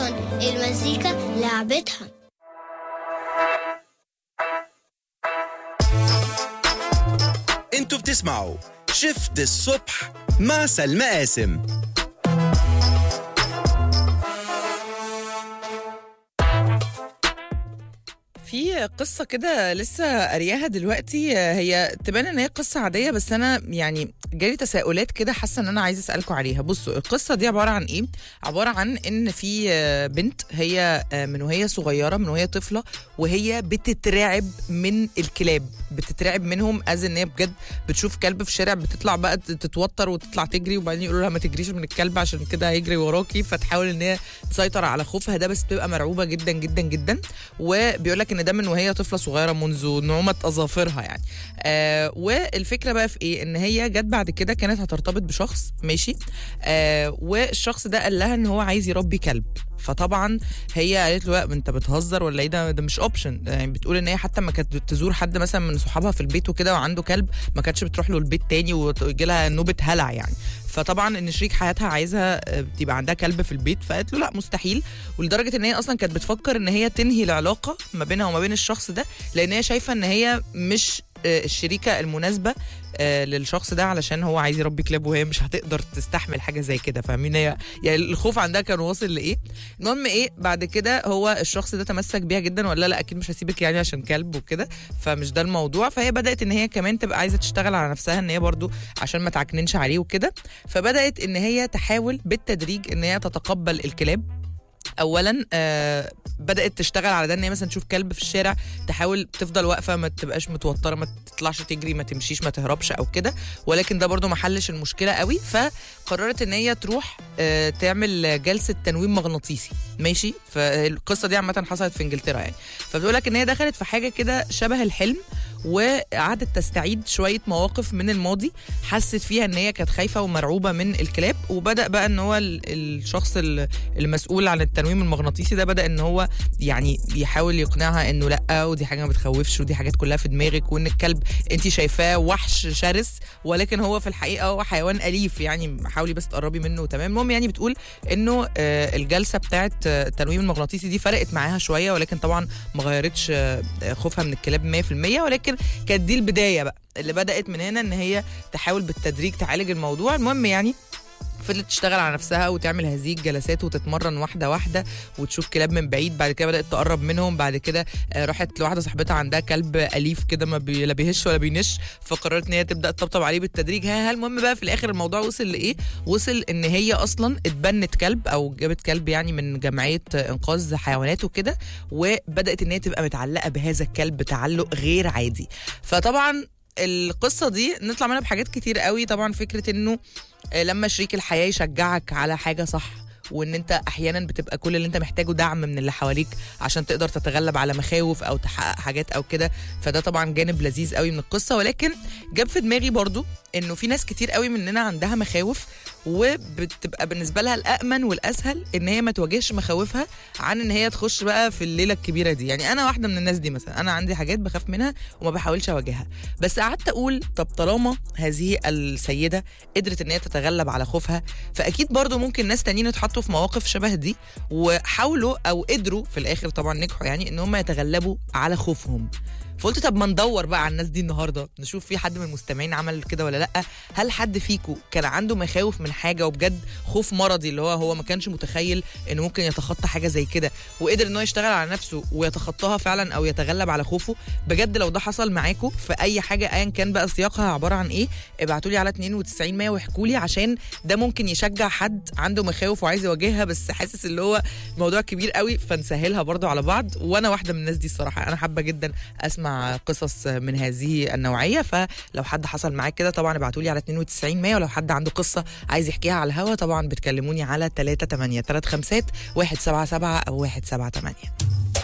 أصلا المزيكا لعبتها انتوا بتسمعوا شفت الصبح مع سلمى قاسم في قصة كده لسه قارياها دلوقتي هي تبان ان هي قصة عادية بس انا يعني جالي تساؤلات كده حاسة ان انا عايزة اسألكم عليها بصوا القصة دي عبارة عن ايه عبارة عن ان في بنت هي من وهي صغيرة من وهي طفلة وهي بتترعب من الكلاب بتترعب منهم از ان هي بجد بتشوف كلب في الشارع بتطلع بقى تتوتر وتطلع تجري وبعدين يقولوا لها ما تجريش من الكلب عشان كده هيجري وراكي فتحاول ان هي تسيطر على خوفها ده بس بتبقى مرعوبة جدا جدا جدا وبيقول لك ان ده من وهي طفله صغيره منذ نعومه اظافرها يعني آه والفكره بقى في ايه ان هي جت بعد كده كانت هترتبط بشخص ماشي آه والشخص ده قال لها ان هو عايز يربي كلب فطبعا هي قالت له لا انت بتهزر ولا ايه ده ده مش اوبشن يعني بتقول ان هي حتى ما كانت تزور حد مثلا من صحابها في البيت وكده وعنده كلب ما كانتش بتروح له البيت تاني ويجي لها نوبه هلع يعني فطبعا ان شريك حياتها عايزها تبقى عندها كلب في البيت فقالت له لا مستحيل ولدرجه ان هي اصلا كانت بتفكر ان هي تنهي العلاقه ما بينها وما بين الشخص ده لان هي شايفه ان هي مش الشريكه المناسبه للشخص ده علشان هو عايز يربي كلاب وهي مش هتقدر تستحمل حاجه زي كده فاهمين هي يعني الخوف عندها كان واصل لايه المهم ايه بعد كده هو الشخص ده تمسك بيها جدا ولا لا اكيد مش هسيبك يعني عشان كلب وكده فمش ده الموضوع فهي بدات ان هي كمان تبقى عايزه تشتغل على نفسها ان هي برضو عشان ما تعكننش عليه وكده فبدات ان هي تحاول بالتدريج ان هي تتقبل الكلاب اولا آه بدات تشتغل على ده ان هي مثلا تشوف كلب في الشارع تحاول تفضل واقفه ما تبقاش متوتره ما تطلعش تجري ما تمشيش ما تهربش او كده ولكن ده برضو ما حلش المشكله قوي فقررت ان هي تروح آه تعمل جلسه تنويم مغناطيسي ماشي فالقصه دي عامه حصلت في انجلترا يعني فبتقول لك ان هي دخلت في حاجه كده شبه الحلم وقعدت تستعيد شويه مواقف من الماضي حست فيها ان هي كانت خايفه ومرعوبه من الكلاب وبدا بقى ان هو الشخص المسؤول عن التنويم المغناطيسي ده بدا ان هو يعني يحاول يقنعها انه لا ودي حاجه ما بتخوفش ودي حاجات كلها في دماغك وان الكلب انت شايفاه وحش شرس ولكن هو في الحقيقه هو حيوان اليف يعني حاولي بس تقربي منه تمام المهم يعني بتقول انه الجلسه بتاعه التنويم المغناطيسي دي فرقت معاها شويه ولكن طبعا ما غيرتش خوفها من الكلاب 100% ولكن كانت دي البدايه بقى اللي بدات من هنا ان هي تحاول بالتدريج تعالج الموضوع المهم يعني فضلت تشتغل على نفسها وتعمل هذه الجلسات وتتمرن واحده واحده وتشوف كلاب من بعيد بعد كده بدات تقرب منهم بعد كده راحت لواحده صاحبتها عندها كلب اليف كده ما بي لا بيهش ولا بينش فقررت ان هي تبدا تطبطب عليه بالتدريج ها المهم بقى في الاخر الموضوع وصل لايه وصل ان هي اصلا اتبنت كلب او جابت كلب يعني من جمعيه انقاذ حيوانات وكده وبدات ان هي تبقى متعلقه بهذا الكلب تعلق غير عادي فطبعا القصه دي نطلع منها بحاجات كتير قوي طبعا فكره انه لما شريك الحياه يشجعك على حاجه صح وان انت احيانا بتبقى كل اللي انت محتاجه دعم من اللي حواليك عشان تقدر تتغلب على مخاوف او تحقق حاجات او كده فده طبعا جانب لذيذ قوي من القصه ولكن جاب في دماغي برضو انه في ناس كتير قوي مننا عندها مخاوف وبتبقى بالنسبه لها الامن والاسهل ان هي ما تواجهش مخاوفها عن ان هي تخش بقى في الليله الكبيره دي يعني انا واحده من الناس دي مثلا انا عندي حاجات بخاف منها وما بحاولش اواجهها بس قعدت اقول طب طالما هذه السيده قدرت ان هي تتغلب على خوفها فاكيد برضو ممكن ناس تانيين اتحطوا في مواقف شبه دي وحاولوا او قدروا في الاخر طبعا نجحوا يعني ان هم يتغلبوا على خوفهم فقلت طب ما ندور بقى على الناس دي النهارده نشوف في حد من المستمعين عمل كده ولا لا هل حد فيكم كان عنده مخاوف من حاجه وبجد خوف مرضي اللي هو هو ما كانش متخيل انه ممكن يتخطى حاجه زي كده وقدر ان هو يشتغل على نفسه ويتخطاها فعلا او يتغلب على خوفه بجد لو ده حصل معاكم في اي حاجه ايا كان بقى سياقها عباره عن ايه ابعتوا لي على 92 100 واحكوا لي عشان ده ممكن يشجع حد عنده مخاوف وعايز يواجهها بس حاسس اللي هو الموضوع كبير قوي فنسهلها برضو على بعض وانا واحده من الناس دي الصراحه انا حابه جدا اسمع قصص من هذه النوعيه فلو حد حصل معاك كده طبعا ابعتوا لي على 92 100 ولو حد عنده قصه عايز يحكيها على الهوا طبعا بتكلموني على 3 8 3 5 1 7 7 او 1 7 8